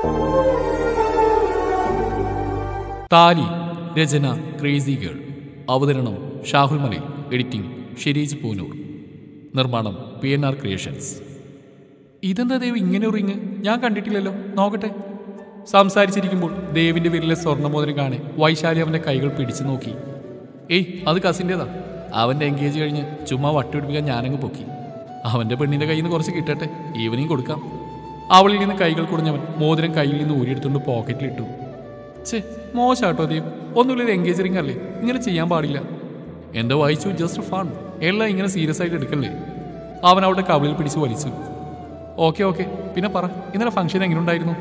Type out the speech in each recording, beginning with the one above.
താലി രചന crazy girl അവതരണം ഷാഹുൽ മലയിൽ എഡിറ്റിംഗ് ഷിരീജ് പൂനൂർ നിർമ്മാണം പി എൻ ആർ ക്രിയേഷൻസ് ഇതെന്താ ദേവ് ഇങ്ങനെ ഒരു റിങ് ഞാൻ കണ്ടിട്ടില്ലല്ലോ നോക്കട്ടെ സംസാരിച്ചിരിക്കുമ്പോൾ ദേവിന്റെ വിരലിലെ സ്വർണ്ണമോതിരം കാണെ വൈശാലി അവന്റെ കൈകൾ പിടിച്ചു നോക്കി ഏയ് അത് കസിൻ്റെതാ അവന്റെ എൻഗേജ് കഴിഞ്ഞ് ചുമ്മാ വട്ടുപിടിപ്പിക്കാൻ ഞാനങ്ങ് പൊക്കി അവന്റെ പെണ്ണിന്റെ കയ്യിൽ നിന്ന് കുറച്ച് കിട്ടട്ടെ ഈവനിങ് കൊടുക്കാം അവളിൽ നിന്ന് കൈകൾ കുടഞ്ഞവൻ മോതിരം കയ്യിൽ നിന്ന് ഊരിയെടുത്തുകൊണ്ട് പോക്കറ്റിലിട്ടു ഛേ മോശാട്ടോ ദേവ് ഒന്നുമില്ല എൻഗേജ് റിംഗ് അല്ലേ ഇങ്ങനെ ചെയ്യാൻ പാടില്ല എന്റെ വായിച്ചു ജസ്റ്റ് ഫൺ എല്ലാം ഇങ്ങനെ സീരിയസ് ആയിട്ട് എടുക്കല്ലേ അവൻ അവളുടെ കവിളിൽ പിടിച്ച് വലിച്ചു ഓക്കെ ഓക്കെ പിന്നെ പറ ഇന്നലെ ഫംഗ്ഷൻ എങ്ങനെ ഉണ്ടായിരുന്നു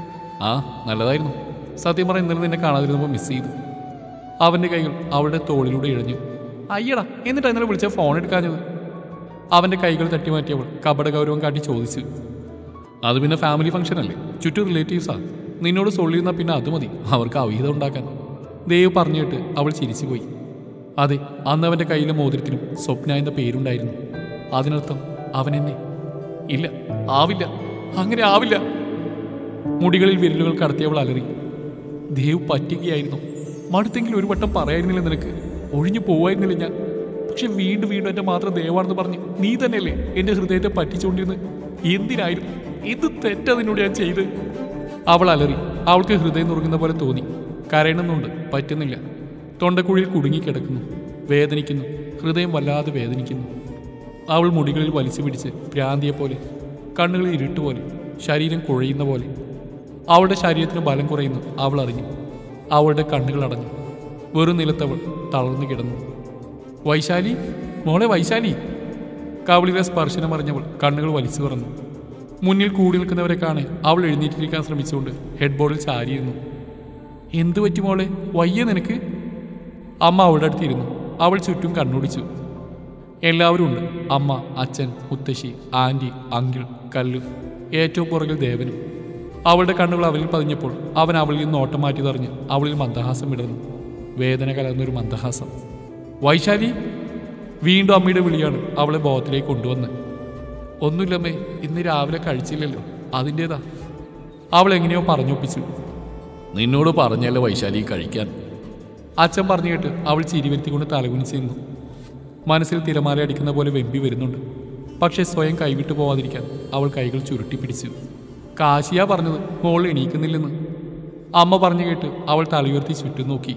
ആ നല്ലതായിരുന്നു സത്യം പറ ഇന്നലെ നിന്നെ കാണാതിരുന്നപ്പോൾ മിസ് ചെയ്തു അവന്റെ കൈകൾ അവളുടെ തോളിലൂടെ ഇഴഞ്ഞു അയ്യടാ എന്നിട്ട് ഇന്നലെ വിളിച്ച ഫോൺ എടുക്കാഞ്ഞത് അവന്റെ കൈകൾ തട്ടി മാറ്റിയവൾ കപട ഗൗരവം കാട്ടി ചോദിച്ചു അത് പിന്നെ ഫാമിലി ഫംഗ്ഷൻ അല്ലേ ചുറ്റും റിലേറ്റീവ്സാ നിന്നോട് സൊള്ളിയിരുന്ന പിന്നെ അത് മതി അവർക്ക് അവിഹിതം ഉണ്ടാക്കാൻ ദേവ് പറഞ്ഞിട്ട് അവൾ ചിരിച്ചുപോയി അതെ അന്ന് അവന്റെ കയ്യിലെ മോതിരത്തിനും സ്വപ്ന എന്ന പേരുണ്ടായിരുന്നു അതിനർത്ഥം അവൻ എന്നെ ഇല്ല ആവില്ല അങ്ങനെ ആവില്ല മുടികളിൽ വിരലുകൾ കടത്തിയവൾ അലറി ദേവ് പറ്റിക്കുകയായിരുന്നു മടുത്തെങ്കിൽ ഒരു വട്ടം പറയായിരുന്നില്ല നിനക്ക് ഒഴിഞ്ഞു പോവായിരുന്നില്ല ഞാൻ പക്ഷെ വീണ്ടും വീണ്ടും എന്റെ മാത്രം ദേവാണെന്ന് പറഞ്ഞ് നീ തന്നെയല്ലേ എന്റെ ഹൃദയത്തെ പറ്റിച്ചുകൊണ്ടിരുന്ന് എന്തിനായിരുന്നു എന്ത് തെറ്റാ നിന്നോട് ഞാൻ ചെയ്ത് അവൾ അലറി അവൾക്ക് ഹൃദയം നുറുങ്ങുന്ന പോലെ തോന്നി കരയണമെന്നുണ്ട് പറ്റുന്നില്ല തൊണ്ടക്കുഴിയിൽ കുടുങ്ങിക്കിടക്കുന്നു വേദനിക്കുന്നു ഹൃദയം വല്ലാതെ വേദനിക്കുന്നു അവൾ മുടികളിൽ വലിച്ചു പിടിച്ച് ഭ്രാന്തിയെ പോലെ കണ്ണുകളിൽ ഇരുട്ട് പോലെ ശരീരം കുഴയുന്ന പോലെ അവളുടെ ശരീരത്തിന് ബലം കുറയുന്നു അവൾ അറിഞ്ഞു അവളുടെ കണ്ണുകൾ അടഞ്ഞു വെറും നിലത്തവൾ തളർന്നു കിടന്നു വൈശാലി മോളെ വൈശാലി കവളിലെ സ്പർശനം അറിഞ്ഞവൾ കണ്ണുകൾ വലിച്ചു തുറന്നു മുന്നിൽ കൂടി നിൽക്കുന്നവരെ കാണെ അവൾ എഴുന്നേറ്റിരിക്കാൻ ശ്രമിച്ചുകൊണ്ട് ഹെഡ് ബോർഡിൽ ചാരിയിരുന്നു എന്തു പറ്റി മോളെ വയ്യ നിനക്ക് അമ്മ അവളുടെ അടുത്തിരുന്നു അവൾ ചുറ്റും കണ്ണോടിച്ചു എല്ലാവരും ഉണ്ട് അമ്മ അച്ഛൻ മുത്തശ്ശി ആൻറ്റി അങ്കിൾ കല്ലു ഏറ്റവും പുറകിൽ ദേവനും അവളുടെ കണ്ണുകൾ അവരിൽ പതിഞ്ഞപ്പോൾ അവൻ അവളിൽ നിന്ന് ഓട്ടം മാറ്റി തറിഞ്ഞ് അവളിൽ മന്ദഹാസം വിടർന്നു വേദന കലർന്നൊരു മന്ദഹാസം വൈശാലി വീണ്ടും അമ്മയുടെ വിളിയാണ് അവളെ ബോധത്തിലേക്ക് കൊണ്ടുവന്ന് ഒന്നുമില്ലമ്മേ ഇന്ന് രാവിലെ കഴിച്ചില്ലല്ലോ അതിൻ്റെതാ അവൾ എങ്ങനെയോ പറഞ്ഞൊപ്പിച്ചു നിന്നോട് പറഞ്ഞല്ലേ വൈശാലി കഴിക്കാൻ അച്ഛൻ പറഞ്ഞു കേട്ട് അവൾ ചിരി വരുത്തിക്കൊണ്ട് തലകുനിച്ച് നിന്നു മനസ്സിൽ തിരമാല അടിക്കുന്ന പോലെ വെമ്പി വരുന്നുണ്ട് പക്ഷെ സ്വയം കൈവിട്ടു പോവാതിരിക്കാൻ അവൾ കൈകൾ ചുരുട്ടി പിടിച്ചു കാശിയാ പറഞ്ഞത് മോൾ എണീക്കുന്നില്ലെന്ന് അമ്മ പറഞ്ഞു കേട്ട് അവൾ തലയുയർത്തി ചുറ്റും നോക്കി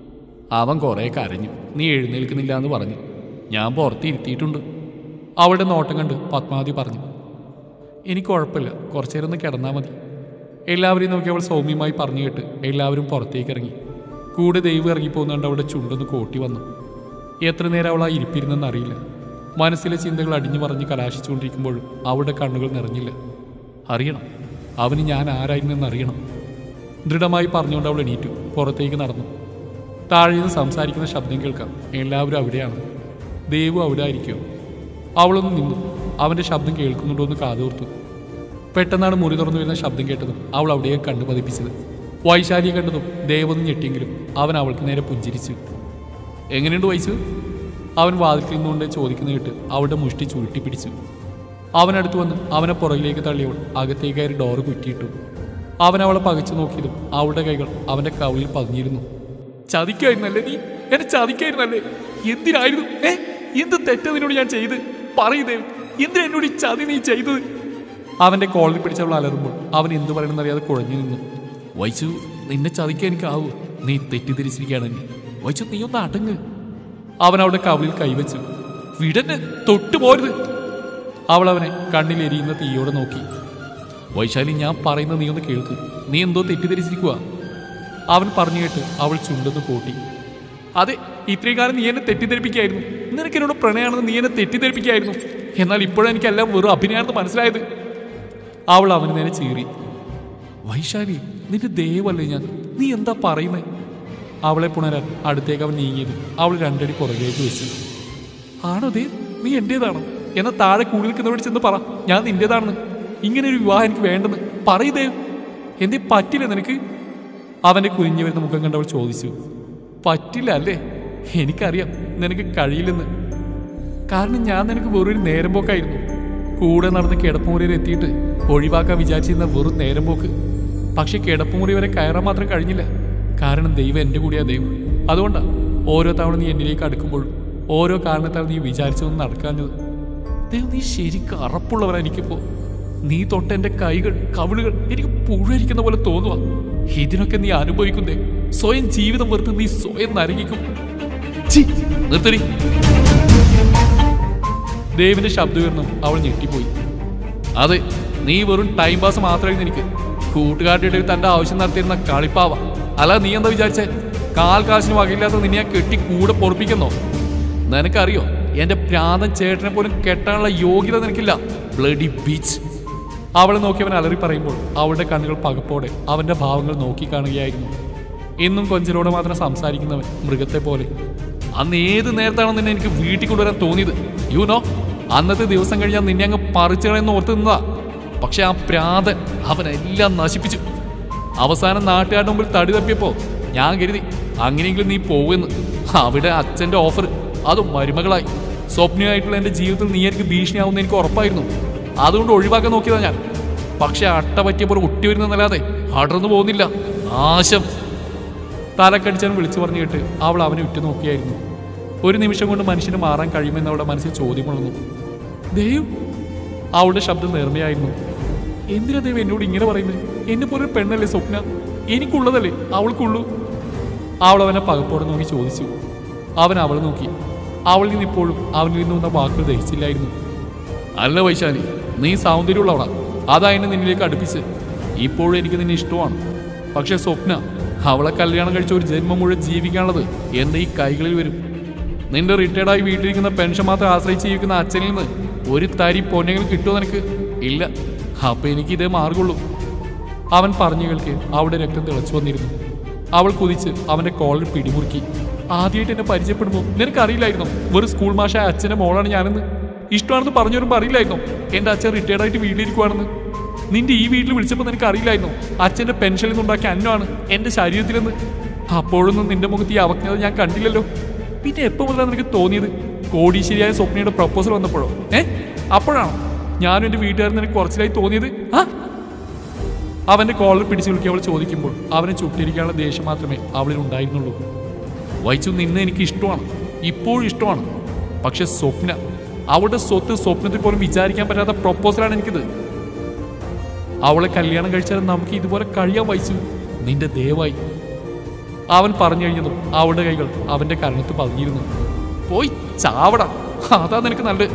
അവൻ കുറേ കരഞ്ഞു നീ എഴുന്നേൽക്കുന്നില്ല എന്ന് പറഞ്ഞു ഞാൻ പുറത്തിരുത്തിയിട്ടുണ്ട് അവളുടെ നോട്ടം കണ്ട് പത്മാവതി പറഞ്ഞു എനിക്ക് കുഴപ്പമില്ല കുറച്ചു നേരം ഒന്ന് കിടന്നാൽ മതി എല്ലാവരെയും നോക്കി അവൾ സൗമ്യമായി പറഞ്ഞു കേട്ട് എല്ലാവരും പുറത്തേക്ക് ഇറങ്ങി കൂടെ ദൈവം ഇറങ്ങിപ്പോകുന്നുണ്ട് അവളുടെ ചുണ്ടൊന്ന് കോട്ടി വന്നു എത്ര നേരം അവൾ ആ ഇരിപ്പിരുന്നെന്ന് അറിയില്ല മനസ്സിലെ ചിന്തകൾ അടിഞ്ഞു പറഞ്ഞ് കലാശിച്ചുകൊണ്ടിരിക്കുമ്പോഴും അവളുടെ കണ്ണുകൾ നിറഞ്ഞില്ല അറിയണം അവന് ഞാൻ ആരായിരുന്നെന്ന് അറിയണം ദൃഢമായി പറഞ്ഞുകൊണ്ട് അവൾ എണീറ്റു പുറത്തേക്ക് നടന്നു താഴെ നിന്ന് സംസാരിക്കുന്ന ശബ്ദം കേൾക്കാം എല്ലാവരും അവിടെയാണ് ദേവു അവിടെ ആയിരിക്കുമോ അവളൊന്ന് നിന്നു അവന്റെ ശബ്ദം കേൾക്കുന്നുണ്ടോ എന്ന് കാതോർത്തു പെട്ടെന്നാണ് മുറി തുറന്നു വരുന്ന ശബ്ദം കേട്ടതും അവൾ അവിടെയെ കണ്ടു പതിപ്പിച്ചത് വൈശാലിയെ കണ്ടതും ദേവൊന്ന് ഞെട്ടിയെങ്കിലും അവൻ അവൾക്ക് നേരെ പുഞ്ചിരിച്ചു എങ്ങനെയുണ്ട് വൈസു അവൻ വാതിൽക്കിൽ നിന്നുകൊണ്ട് ചോദിക്കുന്ന കേട്ട് അവളുടെ മുഷ്ടി ചുരുട്ടി പിടിച്ചു അവനടുത്ത് വന്ന് അവനെ പുറകിലേക്ക് തള്ളിയവൾ അകത്തേക്ക് കയറി ഡോറ് കുറ്റിയിട്ടു അവൻ അവളെ പകച്ചു നോക്കിയതും അവളുടെ കൈകൾ അവന്റെ കവിളിൽ പതിഞ്ഞിരുന്നു ചതിക്കായിരുന്നല്ലേ നീ എന്നെ ചതിക്കായിരുന്നല്ലേ എന്തിനായിരുന്നു ഏ എന്ത് തെറ്റ് നിന്നോട് ഞാൻ ചെയ്ത് പറയുന്നേ എന്തിനാ എന്നോട് ഈ ചതി നീ ചെയ്തത് അവന്റെ കോളറിൽ പിടിച്ചവൾ അലറുമ്പോൾ അവൻ എന്ത് പറയണമെന്ന് അറിയാതെ കുഴഞ്ഞു നിന്നു വൈച്ചു നിന്നെ ചതിക്കാൻ എനിക്കാവൂ നീ തെറ്റിദ്ധരിച്ചിരിക്കുകയാണ് എന്നെ വൈച്ചു നീ ഒന്ന് അടങ്ങ് അവൻ അവളുടെ കവിളിൽ കൈവച്ചു വിടന്നെ തൊട്ടു പോരുത് അവൾ അവനെ കണ്ണിൽ എരിയുന്ന തീയോടെ നോക്കി വൈശാലി ഞാൻ പറയുന്നത് നീ ഒന്ന് കേൾക്ക് നീ എന്തോ തെറ്റിദ്ധരിച്ചിരിക്കുക അവൻ പറഞ്ഞു കേട്ട് അവൾ ചുണ്ടെന്ന് കൂട്ടി അതെ ഇത്രയും കാലം നീ എന്നെ തെറ്റിദ്ധരിപ്പിക്കായിരുന്നു നിനക്ക് എന്നോട് പ്രണയമാണെന്ന് നീ എന്നെ തെറ്റിദ്ധരിപ്പിക്കായിരുന്നു എന്നാൽ ഇപ്പോഴും എനിക്കെല്ലാം വെറും അഭിനയാണെന്ന് മനസ്സിലായത് അവൾ അവന് നേരെ ചീറി വൈശാലി നിന്റെ ദൈവമല്ലേ ഞാൻ നീ എന്താ പറയുന്നേ അവളെ പുണരാൻ അടുത്തേക്ക് അവൻ നീങ്ങിയത് അവൾ രണ്ടടി പുറകേക്ക് വെച്ചു ആണോ ദേ നീ എന്റേതാണോ എന്നാ താഴെ കൂടി നിൽക്കുന്നവരോട് ചെന്ന് പറ ഞാൻ നിന്റേതാണെന്ന് ഇങ്ങനെ ഒരു വിവാഹം എനിക്ക് വേണ്ടെന്ന് പറയതേ എന്തേ പറ്റില്ല നിനക്ക് അവന്റെ കുനിഞ്ഞു വരുന്ന മുഖം കണ്ടവൾ ചോദിച്ചു പറ്റില്ല അല്ലേ എനിക്കറിയാം നിനക്ക് കഴിയില്ലെന്ന് കാരണം ഞാൻ നിനക്ക് വെറൊരു നേരം പോക്കായിരുന്നു കൂടെ നടന്ന് കിടപ്പുമുറിയിൽ എത്തിയിട്ട് ഒഴിവാക്കാൻ വിചാരിച്ചിരുന്ന വെറും നേരം പോക്ക് പക്ഷെ കിടപ്പുമുറി വരെ കയറാൻ മാത്രം കഴിഞ്ഞില്ല കാരണം ദൈവം എൻ്റെ കൂടിയാ ദൈവം അതുകൊണ്ടാണ് ഓരോ തവണ നീ എന്നിലേക്ക് അടുക്കുമ്പോൾ ഓരോ കാരണത്താൽ നീ വിചാരിച്ചതൊന്നും നടക്കാഞ്ഞത് ദൈവം നീ ശരിക്കും അറപ്പുള്ളവരാ എനിക്കിപ്പോ നീ തൊട്ട എൻ്റെ കൈകൾ കവിളുകൾ എനിക്ക് പുഴയിരിക്കുന്ന പോലെ തോന്നുക ഇതിനൊക്കെ നീ അനുഭവിക്കുന്നേ സ്വയം ജീവിതം വെറുത്ത് നീ സ്വയം നരകിക്കും ഛീ, നിർത്തടി ദേവിന്റെ ശബ്ദം ഉയർന്നു അവൾ ഞെട്ടിപ്പോയി അതെ നീ വെറും ടൈം പാസ് മാത്രമായിരുന്നു എനിക്ക് കൂട്ടുകാരുടെ ഇടയിൽ തന്റെ ആവശ്യം നടത്തിയിരുന്ന കളിപ്പാവ അല്ല നീ എന്താ വിചാരിച്ചേ കാൽ കാശിന് വകയില്ലാത്ത നിന്നെ ഞാൻ കെട്ടി കൂടെ പൊറപ്പിക്കുന്നോ നിനക്കറിയോ എന്റെ പ്രാന്തൻ ചേട്ടനെ പോലും കെട്ടാനുള്ള യോഗ്യത നിനക്കില്ല ബ്ലഡി ബീച്ച് അവളെ നോക്കി അവൻ അലറി പറയുമ്പോൾ അവളുടെ കണ്ണുകൾ പകപ്പോടെ അവന്റെ ഭാവങ്ങൾ നോക്കി കാണുകയായിരുന്നു ഇന്നും കൊഞ്ചലോടെ മാത്രം സംസാരിക്കുന്നവൻ മൃഗത്തെ പോലെ അന്ന് ഏത് നേരത്താണ് നിന്നെ എനിക്ക് വീട്ടിൽ കൊണ്ടുവരാൻ തോന്നിയത് യു നോ അന്നത്തെ ദിവസം കഴിഞ്ഞാൽ നിന്നെ അങ്ങ് പറിച്ചു കളയെന്ന് ഓർത്ത് നിന്നതാ പക്ഷെ ആ പ്രാതൻ അവനെല്ലാം നശിപ്പിച്ചു അവസാനം നാട്ടുകാരുടെ മുമ്പിൽ തടി തപ്പിയപ്പോ ഞാൻ കരുതി അങ്ങനെയെങ്കിലും നീ പോവെന്ന് അവിടെ അച്ഛന്റെ ഓഫർ അതും മരുമകളായി സ്വപ്നമായിട്ടുള്ള എന്റെ ജീവിതത്തിൽ നീ എനിക്ക് ഭീഷണിയാവുന്ന എനിക്ക് ഉറപ്പായിരുന്നു അതുകൊണ്ട് ഒഴിവാക്കാൻ നോക്കിയതാ ഞാൻ പക്ഷെ അട്ട പറ്റിയപ്പോൾ ഒട്ടി വരുന്നതല്ലാതെ അടർന്നു പോകുന്നില്ല നാശം തലക്കടിച്ചാൻ വിളിച്ചു പറഞ്ഞു കേട്ട് അവൾ അവനെ ഉറ്റു നോക്കിയായിരുന്നു ഒരു നിമിഷം കൊണ്ട് മനുഷ്യന് മാറാൻ കഴിയുമെന്ന് അവളുടെ മനസ്സിൽ ചോദ്യമുണർന്നു ദേവ് അവളുടെ ശബ്ദം നേർമയായിരുന്നു എന്തിനാ ദൈവം എന്നോട് ഇങ്ങനെ പറയുന്നത് എന്നെ പോലെ ഒരു പെണ്ണല്ലേ സ്വപ്ന എനിക്കുള്ളതല്ലേ അവൾക്കുള്ളൂ അവൾ അവനെ പകപ്പോടെ നോക്കി ചോദിച്ചു അവൻ അവളെ നോക്കി അവളിൽ നിന്ന് ഇപ്പോഴും അവനിൽ നിന്ന് വന്ന വാക്കുകൾ ദഹിച്ചില്ലായിരുന്നു അല്ല വൈശാലി നീ സൗന്ദര്യമുള്ളവളാ അതാ എന്നെ നിന്നിലേക്ക് അടുപ്പിച്ച് ഇപ്പോഴും എനിക്ക് നിന്നെ ഇഷ്ടമാണ് പക്ഷെ സ്വപ്ന അവളെ കല്യാണം കഴിച്ച ഒരു ജന്മം മുഴുവൻ ജീവിക്കാനുള്ളത് എൻ്റെ ഈ കൈകളിൽ വരും നിന്റെ റിട്ടയർഡായി വീട്ടിലിരിക്കുന്ന പെൻഷൻ മാത്രം ആശ്രയിച്ച് ജീവിക്കുന്ന അച്ഛനിൽ നിന്ന് ഒരു തരി പൊന്നെങ്കിലും കിട്ടുമോ നിനക്ക് ഇല്ല അപ്പൊ എനിക്ക് ഇതേ മാർഗുള്ളൂ അവൻ പറഞ്ഞു കേൾക്ക് അവളുടെ രക്തം തിളച്ചു വന്നിരുന്നു അവൾ കുതിച്ച് അവന്റെ കോളിൽ പിടിമുറുക്കി ആദ്യമായിട്ട് എന്നെ പരിചയപ്പെടുമ്പോൾ നിനക്കറിയില്ലായിരുന്നോ വെറും സ്കൂൾ മാഷായ അച്ഛന്റെ മോളാണ് ഞാനെന്ന് ഇഷ്ടമാണെന്ന് പറഞ്ഞു വരുമ്പോൾ അറിയില്ലായിരുന്നോ എന്റെ അച്ഛൻ റിട്ടയർഡ് ആയിട്ട് വീട്ടിലിരിക്കുവാണെന്ന് നിന്റെ ഈ വീട്ടിൽ വിളിച്ചപ്പോൾ നിനക്ക് അറിയില്ലായിരുന്നോ അച്ഛന്റെ പെൻഷനിൽ നിന്നുണ്ടാക്കിയ അന്നമാണ് എന്റെ ശരീരത്തിലെന്ന് അപ്പോഴൊന്നും നിന്റെ മുഖത്ത് ഈ അവജ്ഞത ഞാൻ കണ്ടില്ലല്ലോ പിന്നെ എപ്പോ മുതലാണ് നിനക്ക് തോന്നിയത് കോടീശ്ശേരിയായ സ്വപ്നയുടെ പ്രപ്പോസൽ വന്നപ്പോഴോ ഏ അപ്പോഴാണോ ഞാനും എന്റെ വീട്ടുകാരൻ നിനക്ക് കുറച്ചിലായി തോന്നിയത് ആ അവന്റെ കോളർ പിടിച്ചു വിളിക്കി അവൾ ചോദിക്കുമ്പോൾ അവനെ ചുട്ടിരിക്കാനുള്ള ദേഷ്യം മാത്രമേ അവളിൽ ഉണ്ടായിരുന്നുള്ളൂ വൈച്ചു നിന്നെ എനിക്ക് ഇഷ്ടമാണ് ഇപ്പോഴും ഇഷ്ടമാണ് പക്ഷെ സ്വപ്ന അവളുടെ സ്വത്ത് സ്വപ്നത്തിൽ പോലും വിചാരിക്കാൻ പറ്റാത്ത പ്രൊപ്പോസലാണ് എനിക്കിത് അവളെ കല്യാണം കഴിച്ചാൽ നമുക്ക് ഇതുപോലെ കഴിയാൻ വഹിച്ചു നിന്റെ ദയവായി അവൻ പറഞ്ഞു കഴിഞ്ഞതും അവളുടെ കൈകൾ അവന്റെ കരണത്ത് പതിഞ്ഞിരുന്നു പോയി ചാവട അതാ നിനക്ക് നല്ലത്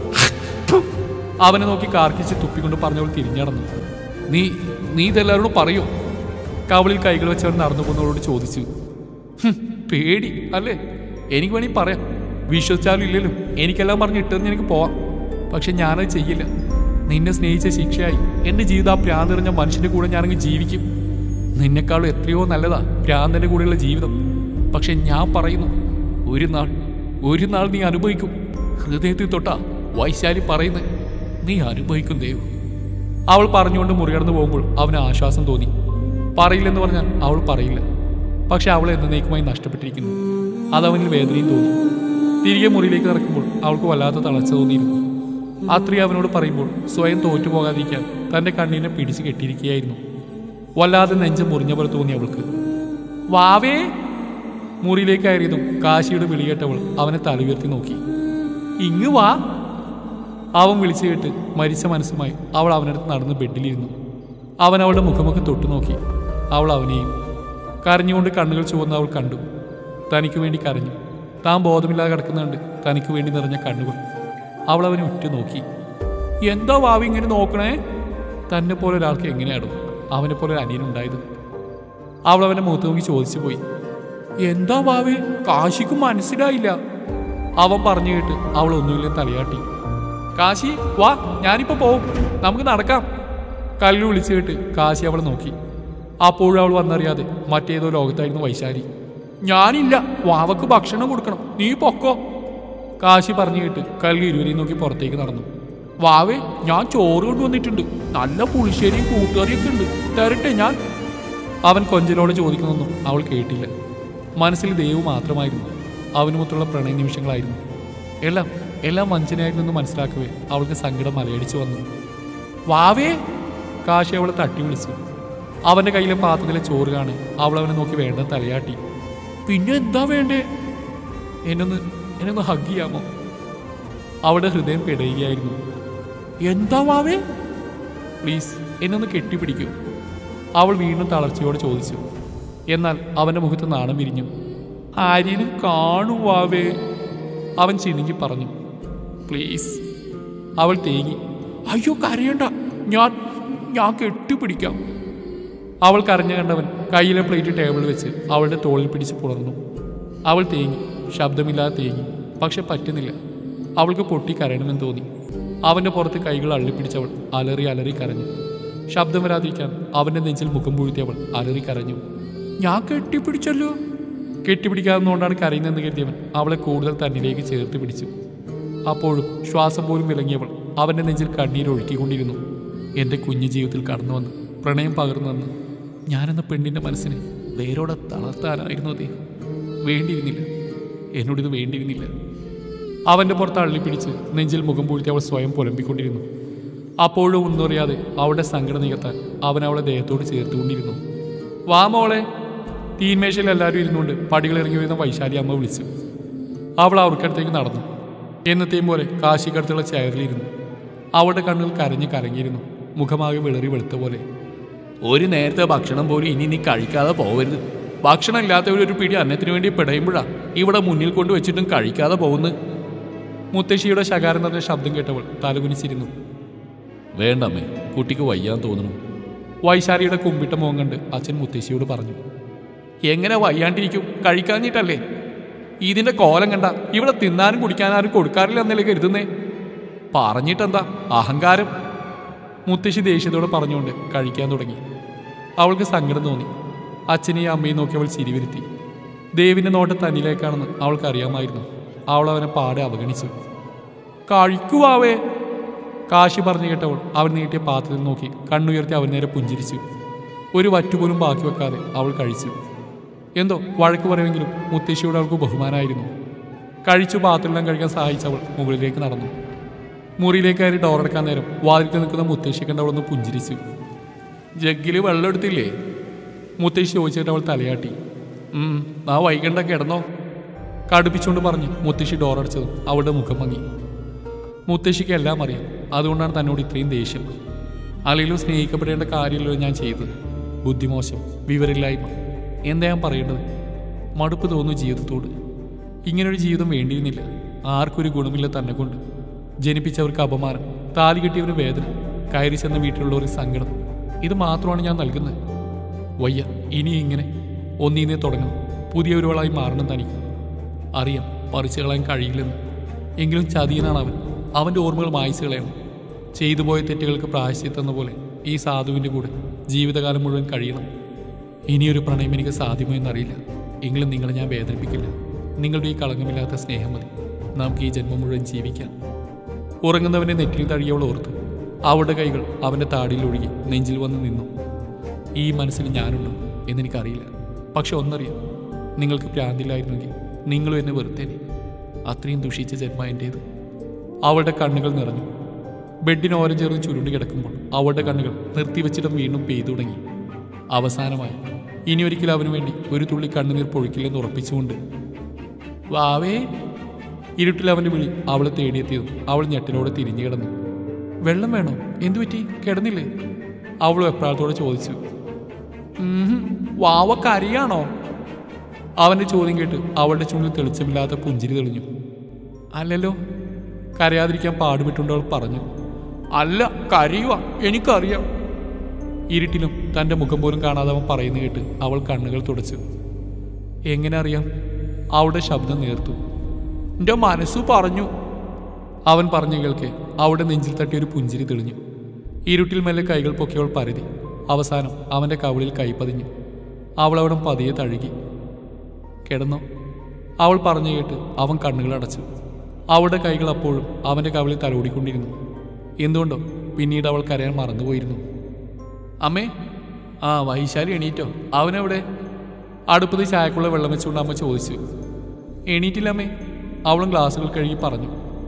അവനെ നോക്കി കാർക്കിച്ച് തുപ്പിക്കൊണ്ട് പറഞ്ഞവൾ തിരിഞ്ഞടന്നു നീ നീ ഇതെല്ലാവരോടും പറയൂ കവളിൽ കൈകൾ വെച്ചവൻ നടന്നു പോകുന്നവളോട് ചോദിച്ചു "ഹും, പേടി അല്ലേ എനിക്ക് വേണമെങ്കിൽ പറയാം വിശ്വസിച്ചാലും ഇല്ലല്ലോ എനിക്കെല്ലാം പറഞ്ഞ് ഇട്ടെറിഞ്ഞ് എനിക്ക് പോവാം പക്ഷെ ഞാനത് ചെയ്യില്ല നിന്നെ സ്നേഹിച്ച ശിക്ഷയായി എൻ്റെ ജീവിതം ആ പ്രാന്തെറിഞ്ഞ മനുഷ്യന്റെ കൂടെ ഞാനങ്ങ് ജീവിക്കും നിന്നെക്കാളും എത്രയോ നല്ലതാ ഭ്രാന്തന്റെ കൂടെയുള്ള ജീവിതം പക്ഷെ ഞാൻ പറയുന്നു ഒരു നാൾ ഒരു നാൾ നീ അനുഭവിക്കും ഹൃദയത്തിൽ തൊട്ടാ വൈശാലി പറയുന്നത് നീ അനുഭവിക്കും ദേവ് അവൾ പറഞ്ഞുകൊണ്ട് മുറികടന്നു പോകുമ്പോൾ അവന് ആശ്വാസം തോന്നി പറയില്ലെന്ന് പറഞ്ഞാൽ അവൾ പറയില്ല പക്ഷെ അവൾ എന്നേക്കുമായി നഷ്ടപ്പെട്ടിരിക്കുന്നു അതവനിൽ വേദനയും തോന്നി തിരികെ മുറിയിലേക്ക് നടക്കുമ്പോൾ അവൾക്ക് വല്ലാത്ത തളർച്ച തോന്നിയിരുന്നു അത്രി അവനോട് പറയുമ്പോൾ സ്വയം തോറ്റുപോകാതിരിക്കാൻ തന്റെ കണ്ണീനെ പിടിച്ചു കെട്ടിയിരിക്കുകയായിരുന്നു വല്ലാതെ നെഞ്ച് മുറിഞ്ഞ പോലെ തോന്നി അവൾക്ക് വാവേ മുറിയിലേക്ക് കയറിയതും കാശിയുടെ വിളികേട്ടവൾ അവനെ തലയുയർത്തി നോക്കി ഇങ്ങ് വാ അവൻ വിളിച്ചു കേട്ട് മരിച്ച മനസ്സുമായി അവൾ അവനടുത്ത് നടന്ന് ബെഡിലിരുന്നു അവൻ അവളുടെ മുഖമൊക്കെ തൊട്ടു നോക്കി അവൾ അവനെയും കരഞ്ഞുകൊണ്ട് കണ്ണുകൾ ചുവന്ന് അവൾ കണ്ടു തനിക്ക് വേണ്ടി കരഞ്ഞു താൻ ബോധമില്ലാതെ കിടക്കുന്നുണ്ട് തനിക്ക് വേണ്ടി നിറഞ്ഞ കണ്ണുകൾ അവൾ അവനെ ഉറ്റു നോക്കി എന്താ വാവി ഇങ്ങനെ നോക്കണേ തന്നെ പോലെ ഒരാൾക്ക് എങ്ങനെയാണോ അവനെ പോലെ ഒരു അനിയനുണ്ടായത് അവൾ അവന്റെ മുഖത്ത് നോക്കി ചോദിച്ചു പോയി എന്താ വാവേ കാശിക്ക് മനസ്സിലായില്ല അവൻ പറഞ്ഞു കേട്ട് അവൾ ഒന്നുമില്ല തലയാട്ടി കാശി വാ ഞാനിപ്പോ പോവും നമുക്ക് നടക്കാം കല്ലു വിളിച്ചു കേട്ട് കാശി അവളെ നോക്കി അപ്പോഴും അവൾ വന്നറിയാതെ മറ്റേതോ ലോകത്തായിരുന്നു വൈശാലി ഞാനില്ല വാവക്ക് ഭക്ഷണം കൊടുക്കണം നീ പൊക്കോ കാശി പറഞ്ഞു കേട്ട് കല്ലു ഇരുവരെയും നോക്കി പുറത്തേക്ക് നടന്നു വാവേ ഞാൻ ചോറ് കൊണ്ടുവന്നിട്ടുണ്ട് നല്ല പുളിശ്ശേരിയും കൂട്ടുകറിയൊക്കെ ഉണ്ട് തരട്ടെ ഞാൻ അവൻ കൊഞ്ചലോട് ചോദിക്കുന്നൊന്നും അവൾ കേട്ടില്ല മനസ്സിൽ ദേവ് മാത്രമായിരുന്നു അവനുമൊത്തുള്ള പ്രണയ നിമിഷങ്ങളായിരുന്നു എല്ലാം എല്ലാം വഞ്ചനയായിരുന്നെന്ന് മനസ്സിലാക്കവേ അവൾക്ക് സങ്കടം മലയടിച്ചു വന്നു വാവേ കാശി അവളെ തട്ടി വിളിച്ചു അവന്റെ കയ്യിലെ പാത്രത്തിലെ ചോറ് കാണി അവൾ അവനെ നോക്കി വേണ്ട തലയാട്ടി പിന്നെ എന്താ വേണ്ടേ എന്നൊന്ന് എന്നൊന്ന് ഹഗ് ചെയ്യാമോ അവളുടെ ഹൃദയം പിടയുകയായിരുന്നു എന്താ വാവേ പ്ലീസ് എന്നൊന്ന് കെട്ടിപ്പിടിക്കൂ അവൾ വീണ്ടും തളർച്ചയോടെ ചോദിച്ചു എന്നാൽ അവന്റെ മുഖത്ത് നാണം വിരിഞ്ഞു ആര്യനും കാണുവാവേ അവൻ ചിണുങ്ങി പറഞ്ഞു പ്ലീസ് അവൾ തേങ്ങി അയ്യോ കരയണ്ട ഞാൻ ഞാൻ കെട്ടിപ്പിടിക്കാം അവൾ കരഞ്ഞു കണ്ടവൻ കയ്യിലെ പ്ലേറ്റ് ടേബിളിൽ വെച്ച് അവളുടെ തോളിൽ പിടിച്ച് പുണർന്നു അവൾ തേങ്ങി ശബ്ദമില്ലാതെ തേങ്ങി പക്ഷെ പറ്റുന്നില്ല അവൾക്ക് പൊട്ടി കരയണമെന്ന് തോന്നി അവന്റെ പുറത്ത് കൈകൾ അള്ളിപ്പിടിച്ചവൾ അലറി അലറി കരഞ്ഞു ശബ്ദം വരാതിരിക്കാൻ അവന്റെ നെഞ്ചിൽ മുഖം പൂഴ്ത്തിയവൾ അലറി കരഞ്ഞു ഞാൻ കെട്ടിപ്പിടിച്ചല്ലോ കെട്ടിപ്പിടിക്കാവുന്നതുകൊണ്ടാണ് കരയുന്നതെന്ന് കരുതിയവൻ അവളെ കൂടുതൽ തന്നിലേക്ക് ചേർത്ത് പിടിച്ചു അപ്പോഴും ശ്വാസം പോലും വിളങ്ങിയവൾ അവന്റെ നെഞ്ചിൽ കണ്ണീരൊഴുക്കിക്കൊണ്ടിരുന്നു എന്റെ കുഞ്ഞു ജീവിതത്തിൽ കടന്നു വന്ന് പ്രണയം പകർന്നു വന്ന് ഞാനെന്ന പെണ്ണിന്റെ മനസ്സിനെ വേരോടെ തളർത്താനായിരുന്നു അതേ വേണ്ടിയിരുന്നില്ല എന്നോടിത് വേണ്ടിയിരുന്നില്ല അവന്റെ പുറത്ത് അള്ളിപ്പിടിച്ച് നെഞ്ചിൽ മുഖം പൂഴ്ത്തി അവൾ സ്വയം പുലമ്പിക്കൊണ്ടിരുന്നു അപ്പോഴും ഒന്നറിയാതെ അവളുടെ സങ്കടം നികത്താൻ അവൻ അവളെ ദേഹത്തോട് ചേർത്തുകൊണ്ടിരുന്നു വാ മോളെ തീന്മേശയിൽ എല്ലാവരും ഇരുന്നുകൊണ്ട് പടികൾ ഇറങ്ങി വരുന്ന വൈശാലി അമ്മ വിളിച്ചു അവൾ അവർക്കടുത്തേക്ക് നടന്നു എന്നത്തെയും പോലെ കാശിക്കടുത്തുള്ള ചെയറിലിരുന്നു അവളുടെ കണ്ണുകൾ കരഞ്ഞ് കരങ്ങിയിരുന്നു മുഖമാകെ വിളറി വെളുത്ത പോലെ ഒരു നേരത്തെ ഭക്ഷണം പോലും ഇനി നീ കഴിക്കാതെ പോവരുത് ഭക്ഷണം ഇല്ലാത്തവർ ഒരു പിടി അന്നത്തിന് വേണ്ടി പിടയുമ്പോഴാ ഇവിടെ മുന്നിൽ കൊണ്ട് വെച്ചിട്ടും കഴിക്കാതെ പോകുന്നു മുത്തശ്ശിയുടെ ശകാരം നിറഞ്ഞ ശബ്ദം കേട്ടവൾ തലകുനിച്ചിരുന്നു വേണ്ടമ്മേ കുട്ടിക്ക് വയ്യാൻ തോന്നുന്നു വൈശാലിയുടെ കുമ്പിട്ട മുഖം കണ്ട് അച്ഛൻ മുത്തശ്ശിയോട് പറഞ്ഞു എങ്ങനെ വയ്യാണ്ടിരിക്കും കഴിക്കാഞ്ഞിട്ടല്ലേ ഇതിന്റെ കോലം കണ്ട ഇവിടെ തിന്നാനും കുടിക്കാനും ആരും കൊടുക്കാറില്ല എന്നല്ലേ കരുതുന്നേ പറഞ്ഞിട്ടെന്താ അഹങ്കാരം മുത്തശ്ശി ദേഷ്യത്തോടെ പറഞ്ഞുകൊണ്ട് കഴിക്കാൻ തുടങ്ങി അവൾക്ക് സങ്കടം തോന്നി അച്ഛനെയും അമ്മയും നോക്കി അവൾ ചിരിവിരുത്തി ദേവിന്റെ നോട്ടം തന്നിലേക്കാണെന്ന് അവൾക്ക് അറിയാമായിരുന്നു അവൾ അവനെ പാടെ അവഗണിച്ചു കഴിക്കുവാവേ കാശി പറഞ്ഞു കേട്ടവൾ അവൻ നീട്ടിയ പാത്രത്തിൽ നോക്കി കണ്ണുയർത്തി അവൻ നേരെ പുഞ്ചിരിച്ചു ഒരു വറ്റുപോലും ബാക്കി വെക്കാതെ അവൾ കഴിച്ചു എന്തോ വഴക്ക് പറയുമെങ്കിലും മുത്തശ്ശിയോട് അവൾക്ക് ബഹുമാനമായിരുന്നു കഴിച്ചു പാത്രമെല്ലാം കഴിക്കാൻ സഹായിച്ചവൾ മുകളിലേക്ക് നടന്നു മുറിയിലേക്ക് കയറി ഡോറടക്കാൻ നേരം വാതിൽക്ക് നിൽക്കുന്ന മുത്തശ്ശി കണ്ടവളൊന്ന് പുഞ്ചിരിച്ചു ജഗ്ഗിൽ വെള്ളം എടുത്തില്ലേ മുത്തശ്ശി ചോദിച്ചിട്ട് അവൾ തലയാട്ടി ഉം, നാ വൈകണ്ട കിടന്നോ കടുപ്പിച്ചുകൊണ്ട് പറഞ്ഞ് മുത്തശ്ശി ഡോറടച്ചതും അവളുടെ മുഖം മങ്ങി മുത്തശ്ശിക്ക് എല്ലാം അറിയാം അതുകൊണ്ടാണ് തന്നോട് ഇത്രയും ദേഷ്യം അല്ലെങ്കിലും സ്നേഹിക്കപ്പെടേണ്ട കാര്യമല്ലോ ഞാൻ ചെയ്തത് ബുദ്ധിമോശം വിവരമില്ലായ്മ എന്താ ഞാൻ പറയേണ്ടത് മടുപ്പ് തോന്നുന്നു ജീവിതത്തോട് ഇങ്ങനൊരു ജീവിതം വേണ്ടിയിരുന്നില്ല ആർക്കൊരു ഗുണമില്ല തന്നെ കൊണ്ട് ജനിപ്പിച്ചവർക്ക് അപമാനം താലി കെട്ടിയവന് വേദന കയറി ചെന്ന വീട്ടിലുള്ളവർക്ക് സങ്കടം ഇത് മാത്രമാണ് ഞാൻ നൽകുന്നത് വയ്യ ഇനി ഇങ്ങനെ ഒന്നീന്നേ തുടങ്ങണം പുതിയവരുകളായി മാറണം തനിക്ക് അറിയാം പറിച്ചു കളയാൻ കഴിയില്ലെന്ന് എങ്കിലും ചതിയനാണ് അവൻ അവൻ്റെ ഓർമ്മകൾ മായ്ച്ചു കളയണം ചെയ്തു പോയ തെറ്റുകൾക്ക് പ്രായശ്ചിത്തെന്ന പോലെ ഈ സാധുവിൻ്റെ കൂടെ ജീവിതകാലം മുഴുവൻ കഴിയണം ഇനിയൊരു പ്രണയം എനിക്ക് സാധ്യമോ എന്നറിയില്ല എങ്കിലും നിങ്ങളെ ഞാൻ വേദനിപ്പിക്കില്ല നിങ്ങളുടെ ഈ കളങ്കമില്ലാത്ത സ്നേഹം മതി നമുക്ക് ഈ ജന്മം മുഴുവൻ ജീവിക്കാം ഉറങ്ങുന്നവനെ നെറ്റിൽ തഴിയവൾ ഓർത്തു അവളുടെ കൈകൾ അവൻ്റെ താടിയിൽ ഒഴുകി നെഞ്ചിൽ വന്ന് നിന്നു ഈ മനസ്സിൽ ഞാനുണ്ടോ എന്നെനിക്കറിയില്ല പക്ഷെ ഒന്നറിയാം നിങ്ങൾക്ക് ഭ്രാന്തില്ലായിരുന്നെങ്കിൽ നിങ്ങളും എന്നെ വെറുത്തേനെ അത്രയും ദുഷിച്ച ജന്മ എൻ്റേത് അവളുടെ കണ്ണുകൾ നിറഞ്ഞു ബെഡിന് ഓരം ചേർന്ന് ചുരുണ്ടി കിടക്കുമ്പോൾ അവളുടെ കണ്ണുകൾ നിർത്തിവെച്ചിടം വീണ്ടും പെയ്തു തുടങ്ങി അവസാനമായി ഇനി ഒരിക്കലും അവനു വേണ്ടി ഒരു തുള്ളി കണ്ണുനീർ പൊഴിക്കില്ലെന്ന് ഉറപ്പിച്ചുകൊണ്ട് വാവേ ഇരുട്ടിൽ അവൻ്റെ വിളി അവളെ തേടിയെത്തിയതും അവൾ ഞെട്ടിലോടെ തിരിഞ്ഞു കിടന്നു വെള്ളം വേണോ എന്തു പറ്റി കിടന്നില്ലേ അവൾ വെപ്രാളത്തോടെ ചോദിച്ചു "ഉംഹും, വാവ കരയാണോ അവന്റെ ചോദ്യം കേട്ട് അവളുടെ ചുണ്ടിൽ തെളിച്ചമില്ലാത്ത പുഞ്ചിരി തെളിഞ്ഞു അല്ലല്ലോ കരയാതിരിക്കാൻ പാടുപെട്ടുകൊണ്ട് അവൾ പറഞ്ഞു അല്ല കരയുക എനിക്കറിയാം ഇരുട്ടിലും തൻ്റെ മുഖം പോലും കാണാതെ അവൻ പറയുന്ന കേട്ട് അവൾ കണ്ണുകൾ തുടച്ചു എങ്ങനെ അറിയാം അവളുടെ ശബ്ദം നേർത്തു എൻ്റെ മനസ്സ് പറഞ്ഞു അവൻ പറഞ്ഞു കേൾക്കെ അവിടെ നെഞ്ചിൽ തട്ടി ഒരു പുഞ്ചിരി തെളിഞ്ഞു ഇരുട്ടിൽ മെല്ലെ കൈകൾ പൊക്കിയവൾ പരതി അവസാനം അവൻ്റെ കവിളിൽ കൈ പതിഞ്ഞു അവൾ അവിടെ പതിയെ തഴുകി കിടന്നോ അവൾ പറഞ്ഞു കേട്ട് അവൻ കണ്ണുകൾ അടച്ചു അവളുടെ കൈകൾ അപ്പോഴും അവൻ്റെ കവിളിൽ തലോടിക്കൊണ്ടിരുന്നു എന്തുകൊണ്ടോ പിന്നീട് അവൾ കരയാൻ മറന്നുപോയിരുന്നു അമ്മേ ആ വൈശാലി എണീറ്റോ അവനെവിടെ അടുപ്പത് ചായക്കുള്ള വെള്ളം വെച്ചുകൊണ്ട് അമ്മ ചോദിച്ചു എണീറ്റില്ല അമ്മേ അവളും ഗ്ലാസുകൾ കഴുകി പറഞ്ഞു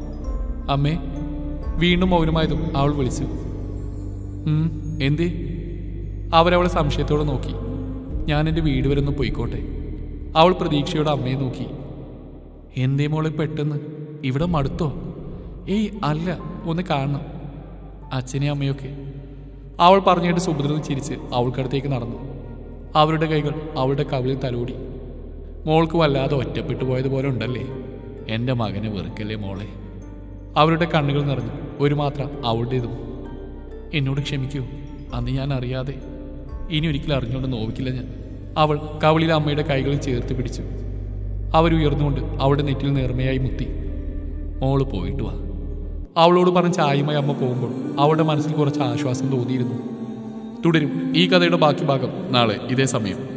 അമ്മേ വീണ്ടും മൗനമായതും അവൾ വിളിച്ചു "ഉം, എന്തേ അവരവളെ സംശയത്തോടെ നോക്കി ഞാൻ എൻ്റെ വീട് വരെ ഒന്ന് പോയിക്കോട്ടെ അവൾ പ്രതീക്ഷയോടെ അമ്മയെ നോക്കി എന്തേ മോളെ പെട്ടെന്ന് ഇവിടെ മടുത്തോ ഏയ് അല്ല ഒന്ന് കാണണം അച്ഛനെ അമ്മയൊക്കെ അവൾ പറഞ്ഞിട്ട് സുഭദ്ര ചിരിച്ച് അവൾക്കടുത്തേക്ക് നടന്നു അവരുടെ കൈകൾ അവളുടെ കവിളിൽ തലോടി മോൾക്ക് വല്ലാതെ ഒറ്റപ്പെട്ടു പോയതുപോലെ ഉണ്ടല്ലേ എൻ്റെ മകനെ വെറുക്കല്ലേ മോളെ അവരുടെ കണ്ണുകൾ നിറഞ്ഞു ഒരു മാത്രം അവളുടേതും എന്നോട് ക്ഷമിക്കൂ അന്ന് ഞാൻ അറിയാതെ ഇനി ഒരിക്കലും അറിഞ്ഞുകൊണ്ട് നോവിക്കില്ല ഞാൻ അവൾ കവളിൽ അമ്മയുടെ കൈകളിൽ ചേർത്ത് പിടിച്ചു അവരുയർന്നുകൊണ്ട് അവളുടെ നെറ്റിൽ നേർമയായി മുത്തി മോള് പോയിട്ട് വാ അവളോട് പറഞ്ഞ ചായയുമായി അമ്മ പോകുമ്പോൾ അവളുടെ മനസ്സിൽ കുറച്ച് ആശ്വാസം തോന്നിയിരുന്നു തുടരും ഈ കഥയുടെ ബാക്കി ഭാഗം നാളെ ഇതേ സമയം